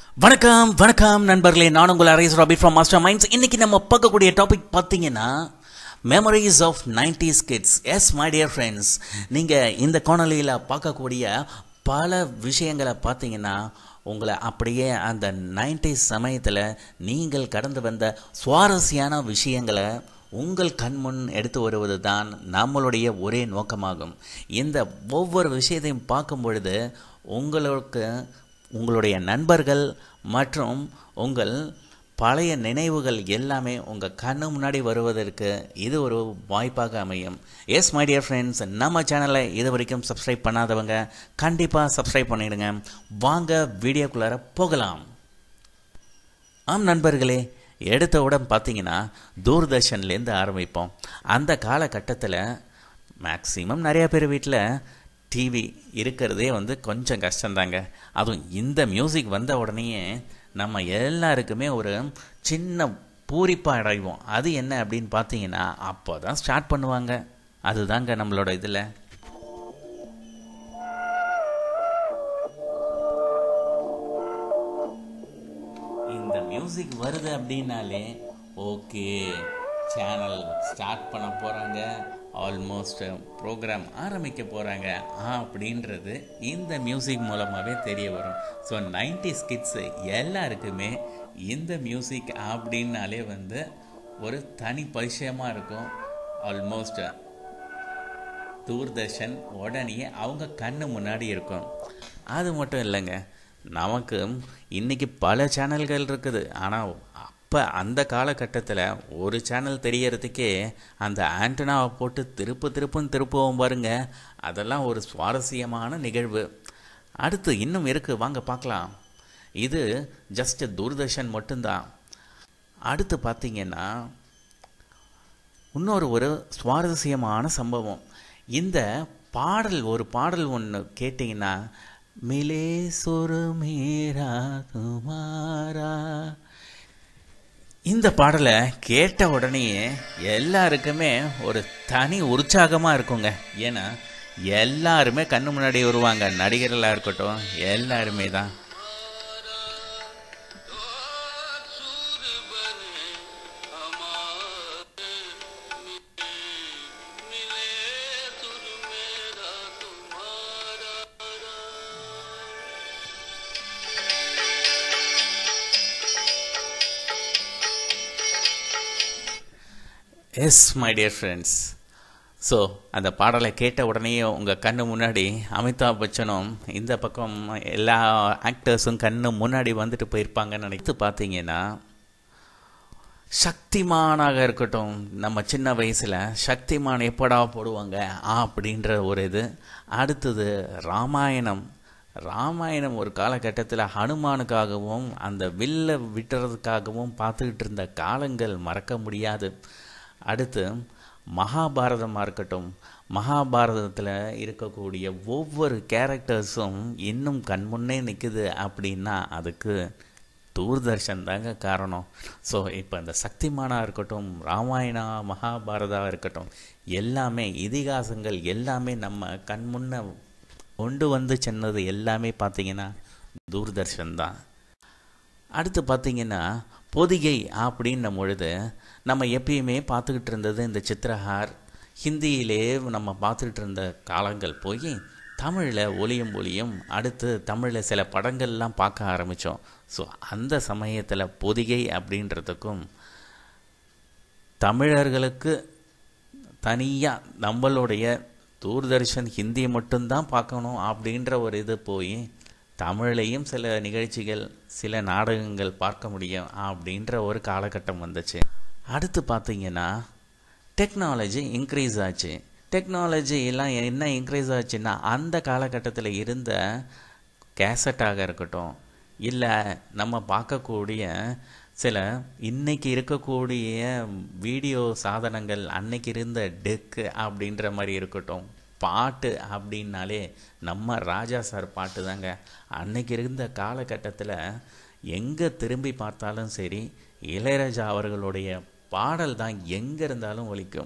வணக்கம் வணக்கம் நண்பர்களே நான் உங்கள் அரேஸ் ராபி ஃப்ரம் மாஸ்டர் மைண்ட்ஸ் இன்னைக்கு நம்ம பார்க்கக்கூடிய டாபிக் பார்த்தீங்கன்னா memories of nineties kids yes my dear friends நீங்கள் இந்த காணொலியில் பார்க்கக்கூடிய பல விஷயங்களை பார்த்தீங்கன்னா உங்களை அப்படியே அந்த நைன்டிஸ் சமயத்தில் நீங்கள் கடந்து வந்த சுவாரஸ்யான விஷயங்களை உங்கள் கண்முன் எடுத்து வருவது தான் நம்மளுடைய ஒரே நோக்கமாகும் இந்த ஒவ்வொரு விஷயத்தையும் பார்க்கும் பொழுது உங்களுக்கு உங்களுடைய நண்பர்கள் மற்றும் உங்கள் பழைய நினைவுகள் எல்லாமே உங்கள் கண்ணு முன்னாடி வருவதற்கு இது ஒரு வாய்ப்பாக அமையும் எஸ் மை டியர் ஃப்ரெண்ட்ஸ் நம்ம சேனலை இது வரைக்கும் சப்ஸ்கிரைப் பண்ணாதவங்க கண்டிப்பாக சப்ஸ்கிரைப் பண்ணிடுங்க வாங்க வீடியோக்குள்ளார போகலாம் ஆம் நண்பர்களே எடுத்த உடன் பார்த்தீங்கன்னா தூர்தர்ஷன்லேருந்து ஆரம்பிப்போம் அந்த காலகட்டத்தில் மேக்ஸிமம் நிறைய பேர் வீட்டில் டிவி இருக்கிறதே வந்து கொஞ்சம் கஷ்டந்தாங்க அதுவும் இந்த மியூசிக் வந்த உடனேயே நம்ம எல்லாருக்குமே ஒரு சின்ன பூரிப்பாக அடைவோம் அது என்ன அப்படின்னு பார்த்தீங்கன்னா அப்போ தான் ஸ்டார்ட் பண்ணுவாங்க அதுதாங்க நம்மளோட இதில் இந்த மியூசிக் வருது அப்படின்னாலே ஓகே சேனல் ஸ்டார்ட் பண்ண போகிறாங்க ஆல்மோஸ்ட் ப்ரோக்ராம் ஆரம்பிக்க போகிறாங்க அப்படின்றது இந்த மியூசிக் மூலமாகவே தெரிய வரும் ஸோ நைன்டி ஸ்கிட்ஸு எல்லாருக்குமே இந்த மியூசிக் அப்படின்னாலே வந்து ஒரு தனி பரிச்சயமாக இருக்கும் ஆல்மோஸ்ட் தூர்தர்ஷன் உடனே அவங்க கண்ணு முன்னாடி இருக்கும் அது மட்டும் இல்லைங்க நமக்கு இன்றைக்கி பல சேனல்கள் இருக்குது ஆனால் அப்போ அந்த காலகட்டத்தில் ஒரு சேனல் தெரியறதுக்கே அந்த ஆண்டனாவை போட்டு திருப்பு திருப்புன்னு திருப்புவோம் பாருங்க அதெல்லாம் ஒரு சுவாரஸ்யமான நிகழ்வு அடுத்து இன்னும் இருக்குது வாங்க பார்க்கலாம் இது ஜஸ்ட் தூர்தர்ஷன் மட்டும்தான் அடுத்து பார்த்தீங்கன்னா இன்னொரு ஒரு சுவாரஸ்யமான சம்பவம் இந்த பாடல் ஒரு பாடல் ஒன்று கேட்டிங்கன்னா மிலே சொரு மீரா துமாரா இந்த பாடலை கேட்ட உடனேயே எல்லாருக்குமே ஒரு தனி உற்சாகமாக இருக்குங்க ஏன்னா எல்லாருமே கண்ணு முன்னாடி வருவாங்க நடிகர்களாக இருக்கட்டும் எல்லாருமே தான் yes my dear friends so அந்த பாடலை கேட்ட உடனேயே உங்கள் கண்ணு முன்னாடி அமிதாப் பச்சனும் இந்த பக்கம் எல்லா ஆக்டர்ஸும் கண்ணு முன்னாடி வந்துட்டு போயிருப்பாங்கன்னு நினைத்து பார்த்தீங்கன்னா சக்திமானாக இருக்கட்டும் நம்ம சின்ன வயசில் சக்திமான் எப்படா போடுவாங்க அப்படின்ற ஒரு இது அடுத்தது ராமாயணம் ராமாயணம் ஒரு காலகட்டத்தில் ஹனுமானுக்காகவும் அந்த வில்லை விட்டுறதுக்காகவும் பார்த்துக்கிட்டு இருந்த காலங்கள் மறக்க முடியாது அடுத்து மகாபாரதமாக இருக்கட்டும் மகாபாரதத்தில் இருக்கக்கூடிய ஒவ்வொரு கேரக்டர்ஸும் இன்னும் கண்முன்னே நிற்குது அப்படின்னா அதுக்கு தூர்தர்ஷன் தாங்க காரணம் ஸோ இப்போ இந்த சக்திமானாக இருக்கட்டும் ராமாயணா மகாபாரதா இருக்கட்டும் எல்லாமே இதிகாசங்கள் எல்லாமே நம்ம கண்முன்ன கொண்டு வந்து சென்னது எல்லாமே பார்த்தீங்கன்னா தூர்தர்ஷன் தான் அடுத்து பார்த்தீங்கன்னா பொதிகை அப்படின்னும் பொழுது நம்ம எப்பயுமே பார்த்துக்கிட்டு இருந்தது இந்த சித்திரஹார் ஹிந்தியிலே நம்ம பார்த்துக்கிட்டு இருந்த காலங்கள் போய் தமிழில் ஒளியும் ஒளியும் அடுத்து தமிழில் சில படங்கள்லாம் பார்க்க ஆரம்பித்தோம் ஸோ அந்த சமயத்தில் பொதிகை அப்படின்றதுக்கும் தமிழர்களுக்கு தனியாக நம்மளுடைய தூர்தர்ஷன் ஹிந்தி மட்டும்தான் பார்க்கணும் அப்படின்ற ஒரு இது போய் தமிழ்லையும் சில நிகழ்ச்சிகள் சில நாடகங்கள் பார்க்க முடியும் அப்படின்ற ஒரு காலகட்டம் வந்துச்சு அடுத்து பார்த்தீங்கன்னா டெக்னாலஜி இன்க்ரீஸ் ஆச்சு டெக்னாலஜி எல்லாம் என்ன இன்க்ரீஸ் ஆச்சுன்னா அந்த காலகட்டத்தில் இருந்த கேசட்டாக இருக்கட்டும் இல்லை நம்ம பார்க்கக்கூடிய சில இன்னைக்கு இருக்கக்கூடிய வீடியோ சாதனங்கள் அன்னைக்கு இருந்த டெக்கு அப்படின்ற மாதிரி இருக்கட்டும் பாட்டு அப்படின்னாலே நம்ம ராஜா சார் பாட்டு தாங்க அன்னைக்கு இருந்த காலகட்டத்தில் எங்கே திரும்பி பார்த்தாலும் சரி இளையராஜா அவர்களுடைய பாடல் தான் எங்கே இருந்தாலும் ஒலிக்கும்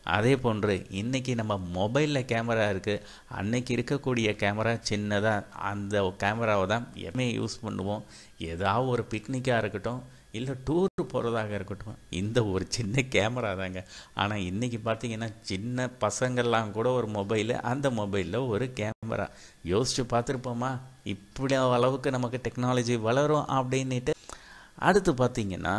அதே போன்று இன்றைக்கி நம்ம மொபைலில் கேமரா இருக்குது அன்னைக்கு இருக்கக்கூடிய கேமரா சின்னதாக அந்த கேமராவை தான் எப்பவுமே யூஸ் பண்ணுவோம் ஏதாவது ஒரு பிக்னிக்காக இருக்கட்டும் இல்லை டூர் போகிறதாக இருக்கட்டும் இந்த ஒரு சின்ன கேமரா தாங்க ஆனால் இன்றைக்கி பார்த்தீங்கன்னா சின்ன பசங்கள்லாம் கூட ஒரு மொபைலு அந்த மொபைலில் ஒரு கேமரா யோசித்து பார்த்துருப்போமா இப்படி அளவுக்கு நமக்கு டெக்னாலஜி வளரும் அப்படின்ட்டு அடுத்து பார்த்தீங்கன்னா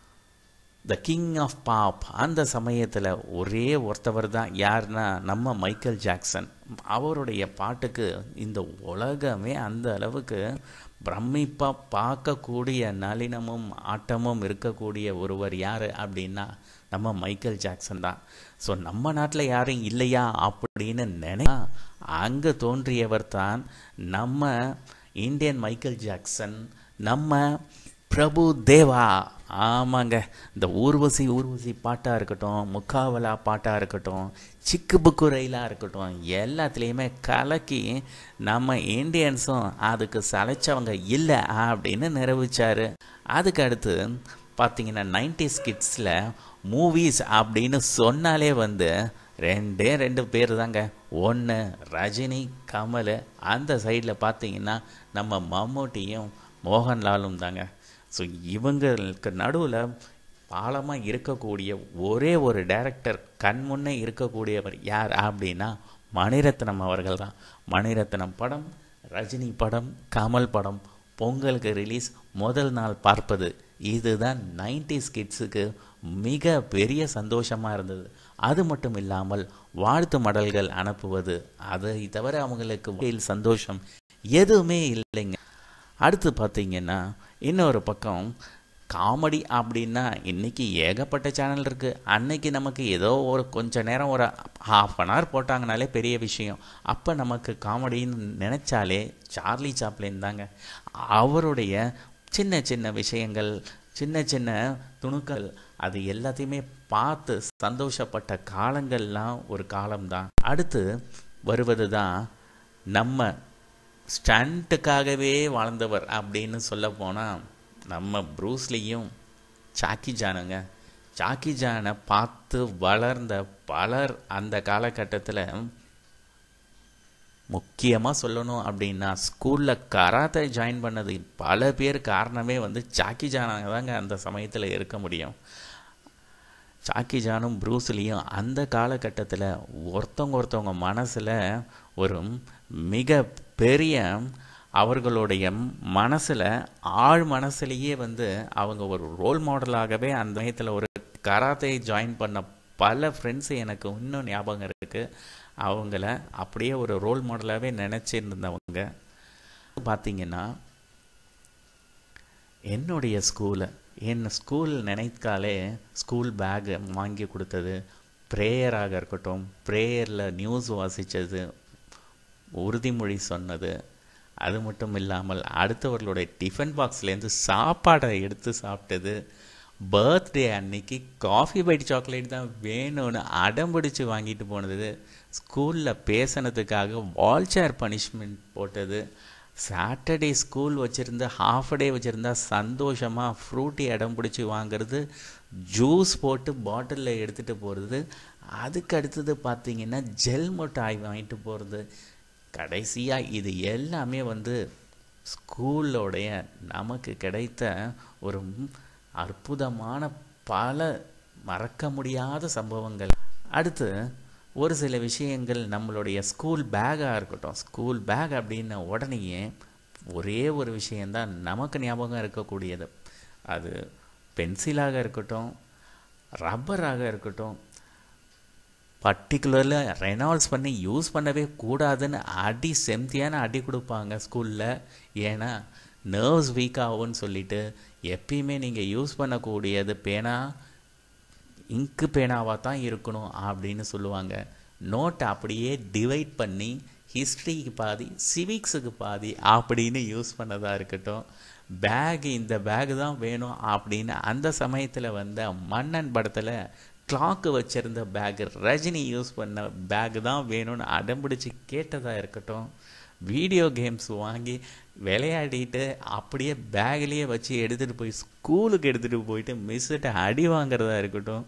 த கிங் ஆஃப் பாப் அந்த சமயத்தில் ஒரே ஒருத்தவர் தான் யாருன்னா நம்ம மைக்கேல் ஜாக்சன் அவருடைய பாட்டுக்கு இந்த உலகமே அந்த அளவுக்கு பிரமிப்பாக பார்க்கக்கூடிய நளினமும் ஆட்டமும் இருக்கக்கூடிய ஒருவர் யார் அப்படின்னா நம்ம மைக்கேல் ஜாக்சன் தான் ஸோ நம்ம நாட்டில் யாரும் இல்லையா அப்படின்னு நினை அங்கே தோன்றியவர் தான் நம்ம இந்தியன் மைக்கேல் ஜாக்சன் நம்ம பிரபு தேவா ஆமாங்க இந்த ஊர்வசி ஊர்வசி பாட்டாக இருக்கட்டும் முக்காவலா பாட்டாக இருக்கட்டும் சிக்கு புக்கு ரயிலாக இருக்கட்டும் எல்லாத்துலேயுமே கலக்கி நம்ம இந்தியன்ஸும் அதுக்கு சளைச்சவங்க இல்லை அப்படின்னு நிரூபித்தார் அதுக்கு அடுத்து பார்த்தீங்கன்னா நைன்டி கிட்ஸில் மூவிஸ் அப்படின்னு சொன்னாலே வந்து ரெண்டே ரெண்டு பேர் தாங்க ஒன்று ரஜினி கமல் அந்த சைடில் பார்த்தீங்கன்னா நம்ம மம்மூட்டியும் மோகன்லாலும் தாங்க ஸோ இவங்களுக்கு நடுவில் பாலமாக இருக்கக்கூடிய ஒரே ஒரு டைரக்டர் கண் முன்னே இருக்கக்கூடியவர் யார் அப்படின்னா மணிரத்னம் அவர்கள் தான் மணிரத்னம் படம் ரஜினி படம் கமல் படம் பொங்கலுக்கு ரிலீஸ் முதல் நாள் பார்ப்பது இதுதான் நைன்டிஸ் கிட்ஸுக்கு மிக பெரிய சந்தோஷமாக இருந்தது அது மட்டும் இல்லாமல் வாழ்த்து மடல்கள் அனுப்புவது அதை தவிர அவங்களுக்கு சந்தோஷம் எதுவுமே இல்லைங்க அடுத்து பார்த்தீங்கன்னா இன்னொரு பக்கம் காமெடி அப்படின்னா இன்றைக்கி ஏகப்பட்ட சேனல் இருக்குது அன்னைக்கு நமக்கு ஏதோ ஒரு கொஞ்ச நேரம் ஒரு ஹாஃப் அன் ஹவர் போட்டாங்கனாலே பெரிய விஷயம் அப்போ நமக்கு காமெடின்னு நினச்சாலே சார்லி சாப்ளின் தாங்க அவருடைய சின்ன சின்ன விஷயங்கள் சின்ன சின்ன துணுக்கள் அது எல்லாத்தையுமே பார்த்து சந்தோஷப்பட்ட காலங்கள்லாம் ஒரு காலம்தான் அடுத்து வருவது தான் நம்ம ஸ்டண்ட்டுக்காகவே வாழ்ந்தவர் அப்படின்னு சொல்ல போனால் நம்ம ப்ரூஸ்லியும் சாக்கி ஜானுங்க சாக்கி ஜானை பார்த்து வளர்ந்த பலர் அந்த காலகட்டத்தில் முக்கியமாக சொல்லணும் அப்படின்னா ஸ்கூலில் கராத்தை ஜாயின் பண்ணது பல பேர் காரணமே வந்து சாக்கி ஜானாக தாங்க அந்த சமயத்தில் இருக்க முடியும் சாக்கி ஜானும் ப்ரூஸ்லியும் அந்த காலகட்டத்தில் ஒருத்தவங்க ஒருத்தவங்க மனசில் ஒரு மிக பெரிய அவர்களுடைய மனசில் ஆழ் மனசுலேயே வந்து அவங்க ஒரு ரோல் மாடலாகவே அந்த சமயத்தில் ஒரு கராத்தை ஜாயின் பண்ண பல ஃப்ரெண்ட்ஸ் எனக்கு இன்னும் ஞாபகம் இருக்குது அவங்கள அப்படியே ஒரு ரோல் மாடலாகவே நினச்சிருந்தவங்க பார்த்தீங்கன்னா என்னுடைய ஸ்கூலை என் ஸ்கூல் நினைத்தாலே ஸ்கூல் பேக் வாங்கி கொடுத்தது ப்ரேயராக இருக்கட்டும் ப்ரேயரில் நியூஸ் வாசித்தது உறுதிமொழி சொன்னது அது மட்டும் இல்லாமல் அடுத்தவர்களுடைய டிஃபன் பாக்ஸ்லேருந்து சாப்பாடை எடுத்து சாப்பிட்டது பர்த்டே அன்னைக்கு காஃபி பைட் சாக்லேட் தான் வேணும்னு அடம் பிடிச்சி வாங்கிட்டு போனது ஸ்கூலில் பேசினதுக்காக வால் சேர் பனிஷ்மெண்ட் போட்டது சாட்டர்டே ஸ்கூல் வச்சுருந்தா ஹாஃப் டே வச்சுருந்தா சந்தோஷமாக ஃப்ரூட்டி இடம் பிடிச்சி வாங்குறது ஜூஸ் போட்டு பாட்டிலில் எடுத்துகிட்டு போகிறது அதுக்கு அடுத்தது பார்த்திங்கன்னா ஜெல் மிட்டாய் வாங்கிட்டு போகிறது கடைசியாக இது எல்லாமே வந்து ஸ்கூலோடைய நமக்கு கிடைத்த ஒரு அற்புதமான பல மறக்க முடியாத சம்பவங்கள் அடுத்து ஒரு சில விஷயங்கள் நம்மளுடைய ஸ்கூல் பேக்காக இருக்கட்டும் ஸ்கூல் பேக் அப்படின்ன உடனேயே ஒரே ஒரு விஷயந்தான் நமக்கு ஞாபகம் இருக்கக்கூடியது அது பென்சிலாக இருக்கட்டும் ரப்பராக இருக்கட்டும் பர்டிகுலரில் ரெனால்ஸ் பண்ணி யூஸ் பண்ணவே கூடாதுன்னு அடி செம்தியான அடி கொடுப்பாங்க ஸ்கூலில் ஏன்னா நர்வ்ஸ் வீக் ஆகும்னு சொல்லிட்டு எப்பயுமே நீங்கள் யூஸ் பண்ணக்கூடியது பேனா இங்கு பேனாவாக தான் இருக்கணும் அப்படின்னு சொல்லுவாங்க நோட்டை அப்படியே டிவைட் பண்ணி ஹிஸ்ட்ரிக்கு பாதி சிவிக்ஸுக்கு பாதி அப்படின்னு யூஸ் பண்ணதாக இருக்கட்டும் பேக் இந்த பேக் தான் வேணும் அப்படின்னு அந்த சமயத்தில் வந்த மன்னன் படத்தில் கிளாக்கு வச்சுருந்த பேகு ரஜினி யூஸ் பண்ண பேக் தான் வேணும்னு அடம்பிடிச்சு கேட்டதாக இருக்கட்டும் வீடியோ கேம்ஸ் வாங்கி விளையாடிட்டு அப்படியே பேக்லேயே வச்சு எடுத்துகிட்டு போய் ஸ்கூலுக்கு எடுத்துகிட்டு போயிட்டு மிஸ்ஸிட்ட அடி வாங்குறதா இருக்கட்டும்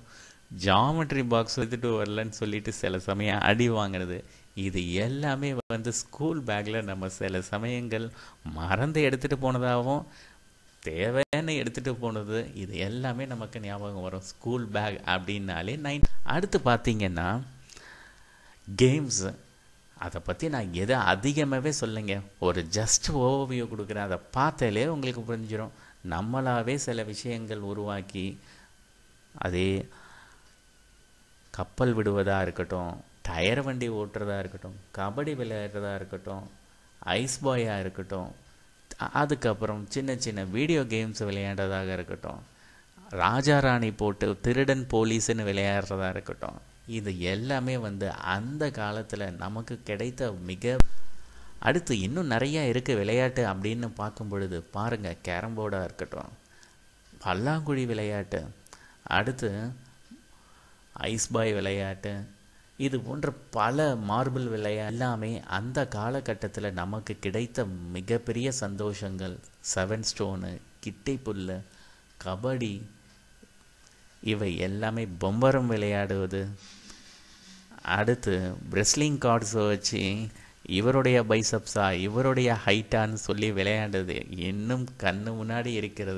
ஜாமெட்ரி பாக்ஸ் எடுத்துகிட்டு வரலன்னு சொல்லிட்டு சில சமயம் அடி வாங்கினது இது எல்லாமே வந்து ஸ்கூல் பேக்கில் நம்ம சில சமயங்கள் மறந்து எடுத்துகிட்டு போனதாகவும் தேவைன்னு எடுத்துகிட்டு போனது இது எல்லாமே நமக்கு ஞாபகம் வரும் ஸ்கூல் பேக் அப்படின்னாலே நைன் அடுத்து பார்த்தீங்கன்னா கேம்ஸு அதை பற்றி நான் எதை அதிகமாகவே சொல்லுங்க ஒரு ஜஸ்ட் ஓவியம் கொடுக்குறேன் அதை பார்த்தாலே உங்களுக்கு புரிஞ்சிடும் நம்மளாவே சில விஷயங்கள் உருவாக்கி அதே கப்பல் விடுவதாக இருக்கட்டும் டயர் வண்டி ஓட்டுறதா இருக்கட்டும் கபடி விளையாடுறதா இருக்கட்டும் ஐஸ் பாயாக இருக்கட்டும் அதுக்கப்புறம் சின்ன சின்ன வீடியோ கேம்ஸ் விளையாடுறதாக இருக்கட்டும் ராஜா ராணி போட்டு திருடன் போலீஸ்னு விளையாடுறதா இருக்கட்டும் இது எல்லாமே வந்து அந்த காலத்தில் நமக்கு கிடைத்த மிக அடுத்து இன்னும் நிறையா இருக்குது விளையாட்டு அப்படின்னு பார்க்கும் பொழுது பாருங்கள் கேரம் போர்டாக இருக்கட்டும் பல்லாங்குழி விளையாட்டு அடுத்து ஐஸ் பாய் விளையாட்டு இது போன்ற பல மார்பிள் விளையாட்டு எல்லாமே அந்த காலகட்டத்தில் நமக்கு கிடைத்த மிகப்பெரிய சந்தோஷங்கள் செவன் ஸ்டோனு கிட்டை புல் கபடி இவை எல்லாமே பொம்பரம் விளையாடுவது அடுத்து ரெஸ்லிங் கார்ட்ஸை வச்சு இவருடைய பைசப்ஸா இவருடைய ஹைட்டான்னு சொல்லி விளையாடுறது இன்னும் கண்ணு முன்னாடி இருக்கிறது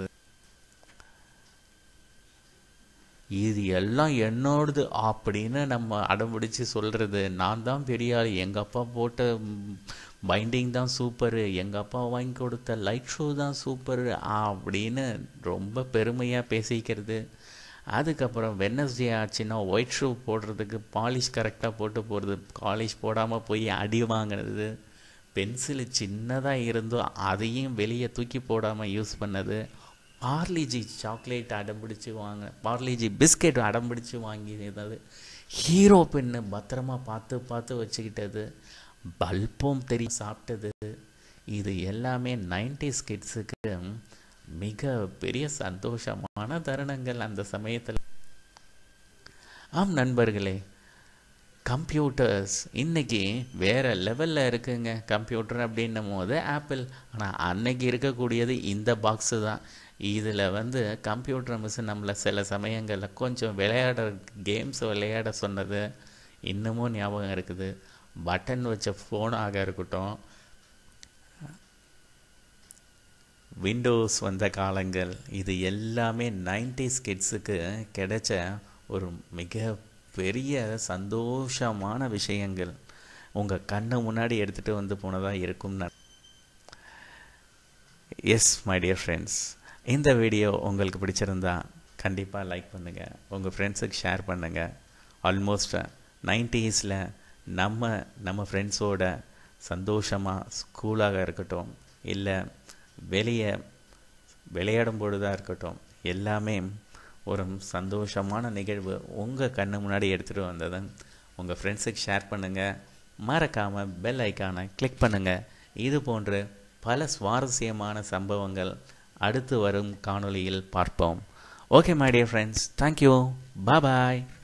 இது எல்லாம் என்னோடது அப்படின்னு நம்ம அடம்பிடிச்சு சொல்கிறது நான் தான் பெரிய ஆள் எங்கள் அப்பா போட்ட பைண்டிங் தான் சூப்பரு எங்கள் அப்பா வாங்கி கொடுத்த லைட் ஷோ தான் சூப்பரு அப்படின்னு ரொம்ப பெருமையாக பேசிக்கிறது அதுக்கப்புறம் வெனஸ்டே ஆச்சுன்னா ஒயிட் ஷூ போடுறதுக்கு பாலிஷ் கரெக்டாக போட்டு போகிறது பாலிஷ் போடாமல் போய் அடி வாங்கினது பென்சிலு சின்னதாக இருந்தும் அதையும் வெளியே தூக்கி போடாமல் யூஸ் பண்ணது பார்லிஜி சாக்லேட் அடம்பிடிச்சு வாங்க பார்லிஜி பிஸ்கெட் அடம்பிடிச்சு வாங்கினது ஹீரோ பெண்ணு பத்திரமா பார்த்து பார்த்து வச்சுக்கிட்டது பல்பும் தெரியும் சாப்பிட்டது இது எல்லாமே நைன்டிஸ் கிட்ஸுக்கு மிக பெரிய சந்தோஷமான தருணங்கள் அந்த சமயத்தில் ஆம் நண்பர்களே கம்ப்யூட்டர்ஸ் இன்றைக்கி வேறு லெவலில் இருக்குங்க கம்ப்யூட்டர் அப்படின்னும் போது ஆப்பிள் ஆனால் அன்னைக்கு இருக்கக்கூடியது இந்த பாக்ஸு தான் இதில் வந்து கம்ப்யூட்டர் மிஸ் நம்மளை சில சமயங்களில் கொஞ்சம் விளையாட கேம்ஸ் விளையாட சொன்னது இன்னமும் ஞாபகம் இருக்குது பட்டன் வச்ச ஃபோனாக இருக்கட்டும் விண்டோஸ் வந்த காலங்கள் இது எல்லாமே நைன்டிஸ் கிட்ஸுக்கு கிடைச்ச ஒரு மிக பெரிய சந்தோஷமான விஷயங்கள் உங்கள் கண்ணை முன்னாடி எடுத்துகிட்டு வந்து போனதாக இருக்கும் எஸ் மை டியர் ஃப்ரெண்ட்ஸ் இந்த வீடியோ உங்களுக்கு பிடிச்சிருந்தா கண்டிப்பாக லைக் பண்ணுங்கள் உங்கள் ஃப்ரெண்ட்ஸுக்கு ஷேர் பண்ணுங்கள் ஆல்மோஸ்ட் நைன்டீஸில் நம்ம நம்ம ஃப்ரெண்ட்ஸோட சந்தோஷமாக ஸ்கூலாக இருக்கட்டும் இல்லை வெளியே விளையாடும் பொழுதாக இருக்கட்டும் எல்லாமே ஒரு சந்தோஷமான நிகழ்வு உங்கள் கண்ணு முன்னாடி எடுத்துகிட்டு வந்ததை உங்கள் ஃப்ரெண்ட்ஸுக்கு ஷேர் பண்ணுங்கள் மறக்காமல் பெல் ஐக்கானை கிளிக் பண்ணுங்கள் இது போன்று பல சுவாரஸ்யமான சம்பவங்கள் அடுத்து வரும் காணொளியில் பார்ப்போம் okay my dear friends thank you bye